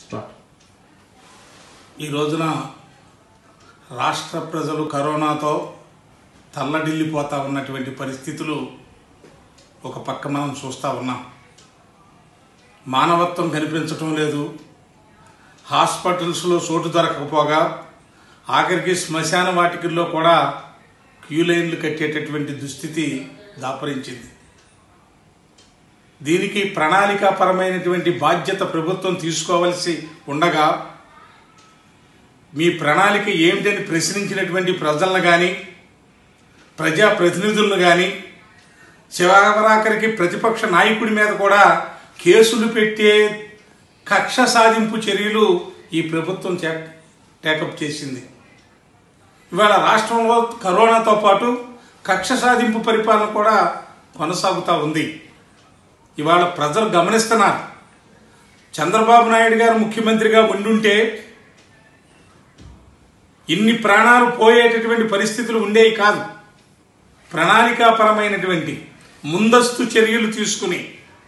start ఈ రోజున రాష్ట్ర ప్రజలు కరోనాతో తల్లడిల్లిపోతా ఉన్నటువంటి పరిస్థితులు ఒక పక్క మనం చూస్తూ ఉన్నాం మానవత్వం కనిపించటం లేదు హాస్పిటల్స్లో చోటు దొరకకపోగా ఆఖరికి శ్మశాన వాటికల్లో కూడా క్యూ లైన్లు కట్టేటటువంటి దుస్థితి దాపరించింది దీనికి ప్రణాళికాపరమైనటువంటి బాధ్యత ప్రభుత్వం తీసుకోవలసి ఉండగా మీ ప్రణాళిక ఏమిటని ప్రశ్నించినటువంటి ప్రజలను కానీ ప్రజాప్రతినిధులను కానీ శివరాకరికి ప్రతిపక్ష నాయకుడి మీద కూడా కేసులు పెట్టే కక్ష సాధింపు చర్యలు ఈ ప్రభుత్వం చే- టేకప్ చేసింది ఇవాళ రాష్ట్రంలో కరోనాతో పాటు కక్ష సాధింపు పరిపాలన కూడా కొనసాగుతూ ఉంది ఇవాళ ప్రజలు గమనిస్తున్నారు చంద్రబాబు నాయుడు గారు ముఖ్యమంత్రిగా ఉండుంటే ఇన్ని ప్రాణాలు పోయేటటువంటి పరిస్థితులు ఉండేవి కాదు ప్రణాళికాపరమైనటువంటి ముందస్తు చర్యలు తీసుకుని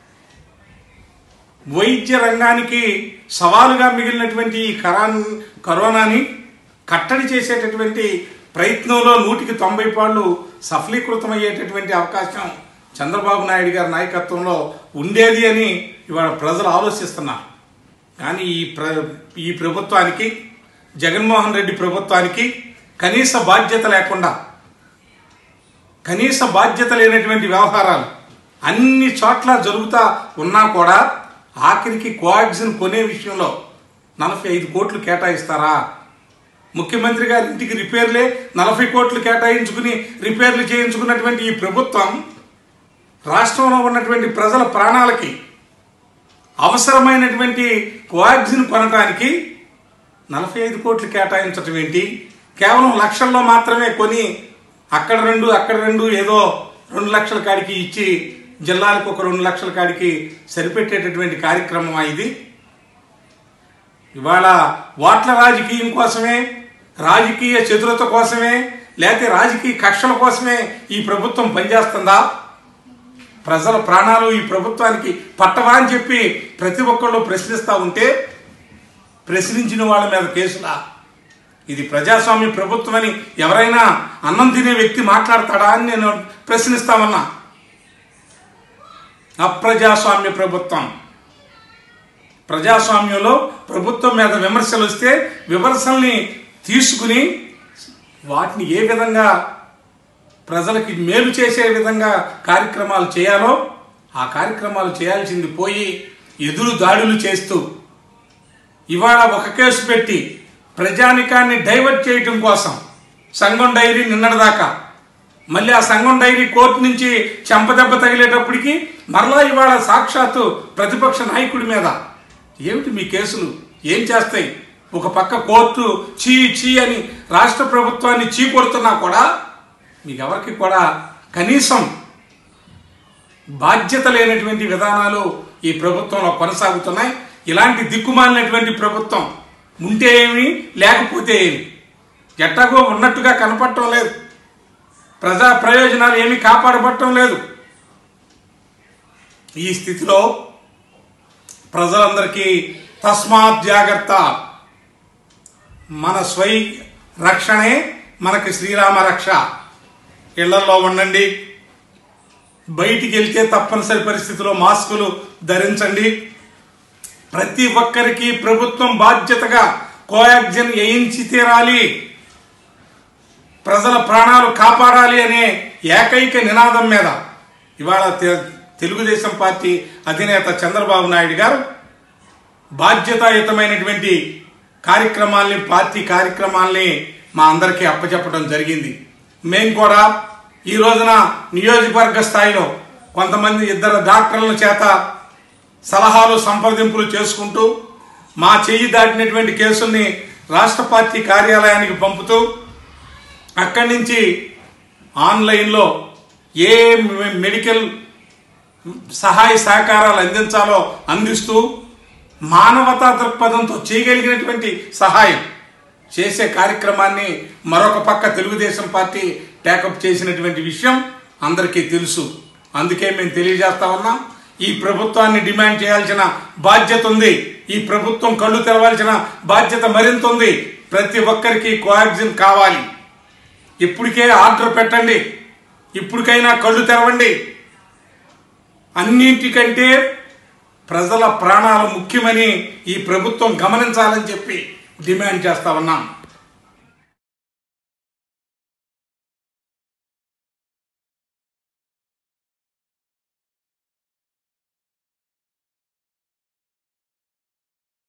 వైద్య రంగానికి సవాలుగా మిగిలినటువంటి ఈ కరాన్ కరోనాని కట్టడి చేసేటటువంటి ప్రయత్నంలో నూటికి తొంభై పాళ్ళు సఫలీకృతమయ్యేటటువంటి అవకాశం చంద్రబాబు నాయుడు గారి నాయకత్వంలో ఉండేది అని ఇవాళ ప్రజలు ఆలోచిస్తున్నారు కానీ ఈ ప్ర ఈ ప్రభుత్వానికి జగన్మోహన్ రెడ్డి ప్రభుత్వానికి కనీస బాధ్యత లేకుండా కనీస బాధ్యత లేనటువంటి వ్యవహారాలు అన్ని చోట్ల జరుగుతా ఉన్నా కూడా ఆఖరికి కోవాక్సిన్ కొనే విషయంలో నలభై ఐదు కోట్లు కేటాయిస్తారా ముఖ్యమంత్రి గారి ఇంటికి రిపేర్లే నలభై కోట్లు కేటాయించుకుని రిపేర్లు చేయించుకున్నటువంటి ఈ ప్రభుత్వం రాష్ట్రంలో ఉన్నటువంటి ప్రజల ప్రాణాలకి అవసరమైనటువంటి కోవాక్సిన్ కొనడానికి నలభై ఐదు కోట్లు కేటాయించటం ఏంటి కేవలం లక్షల్లో మాత్రమే కొని అక్కడ రెండు అక్కడ రెండు ఏదో రెండు లక్షల కాడికి ఇచ్చి జిల్లాలకు ఒక రెండు లక్షల కాడికి సరిపెట్టేటటువంటి కార్యక్రమమా ఇది ఇవాళ ఓట్ల రాజకీయం కోసమే రాజకీయ చతురత కోసమే లేకపోతే రాజకీయ కక్షల కోసమే ఈ ప్రభుత్వం పనిచేస్తుందా ప్రజల ప్రాణాలు ఈ ప్రభుత్వానికి పట్టవా అని చెప్పి ప్రతి ఒక్కళ్ళు ప్రశ్నిస్తూ ఉంటే ప్రశ్నించిన వాళ్ళ మీద కేసులా ఇది ప్రజాస్వామ్య ప్రభుత్వం అని ఎవరైనా అన్నం తినే వ్యక్తి మాట్లాడతాడా అని నేను ప్రశ్నిస్తామన్నా అప్రజాస్వామ్య ప్రభుత్వం ప్రజాస్వామ్యంలో ప్రభుత్వం మీద విమర్శలు వస్తే విమర్శల్ని తీసుకుని వాటిని ఏ విధంగా ప్రజలకి మేలు చేసే విధంగా కార్యక్రమాలు చేయాలో ఆ కార్యక్రమాలు చేయాల్సింది పోయి ఎదురు దాడులు చేస్తూ ఇవాళ ఒక కేసు పెట్టి ప్రజానికాన్ని డైవర్ట్ చేయటం కోసం సంఘం డైరీ నిన్నటిదాకా మళ్ళీ ఆ సంఘం డైరీ కోర్టు నుంచి చెంపదెబ్బ తగిలేటప్పటికి మరలా ఇవాళ సాక్షాత్తు ప్రతిపక్ష నాయకుడి మీద ఏమిటి మీ కేసులు ఏం చేస్తాయి ఒక పక్క కోర్టు చీ చీ అని రాష్ట్ర ప్రభుత్వాన్ని చీ కొడుతున్నా కూడా మీకు ఎవరికి కూడా కనీసం బాధ్యత లేనటువంటి విధానాలు ఈ ప్రభుత్వంలో కొనసాగుతున్నాయి ఇలాంటి దిక్కుమాలినటువంటి ప్రభుత్వం ఉంటే ఏమి లేకపోతే ఏమి ఎట్టగో ఉన్నట్టుగా కనపడటం లేదు ప్రజా ప్రయోజనాలు ఏమీ కాపాడబడటం లేదు ఈ స్థితిలో ప్రజలందరికీ తస్మాత్ జాగ్రత్త మన స్వై రక్షణే మనకి శ్రీరామ రక్ష ఇళ్లలో ఉండండి బయటికి వెళ్తే తప్పనిసరి పరిస్థితిలో మాస్కులు ధరించండి ప్రతి ఒక్కరికి ప్రభుత్వం బాధ్యతగా కోయాక్సిన్ వేయించి తీరాలి ప్రజల ప్రాణాలు కాపాడాలి అనే ఏకైక నినాదం మీద ఇవాళ తె- తెలుగుదేశం పార్టీ అధినేత చంద్రబాబు నాయుడు గారు బాధ్యతాయుతమైనటువంటి కార్యక్రమాల్ని పార్టీ కార్యక్రమాల్ని మా అందరికీ అప్పచెప్పడం జరిగింది మేము కూడా ఈ రోజున నియోజకవర్గ స్థాయిలో కొంతమంది ఇద్దరు డాక్టర్ల చేత సలహాలు సంప్రదింపులు చేసుకుంటూ మా చెయ్యి దాటినటువంటి కేసుల్ని రాష్ట్ర పార్టీ కార్యాలయానికి పంపుతూ అక్కడి నుంచి ఆన్లైన్లో ఏ మె- మెడికల్ సహాయ సహకారాలు అందించాలో అందిస్తూ మానవతా దృక్పథంతో చేయగలిగినటువంటి సహాయం చేసే కార్యక్రమాన్ని మరొక పక్క తెలుగుదేశం పార్టీ టేకప్ చేసినటువంటి విషయం అందరికీ తెలుసు అందుకే మేము తెలియజేస్తా ఉన్నాం ఈ ప్రభుత్వాన్ని డిమాండ్ చేయాల్సిన బాధ్యత ఉంది ఈ ప్రభుత్వం కళ్ళు తెరవాల్సిన బాధ్యత మరింత ఉంది ప్రతి ఒక్కరికి కోవాక్సిన్ కావాలి ఇప్పటికే ఆర్డర్ పెట్టండి ఇప్పటికైనా కళ్ళు తెరవండి అన్నింటికంటే ప్రజల ప్రాణాలు ముఖ్యమని ఈ ప్రభుత్వం గమనించాలని చెప్పి డిమాండ్ చేస్తా ఉన్నాం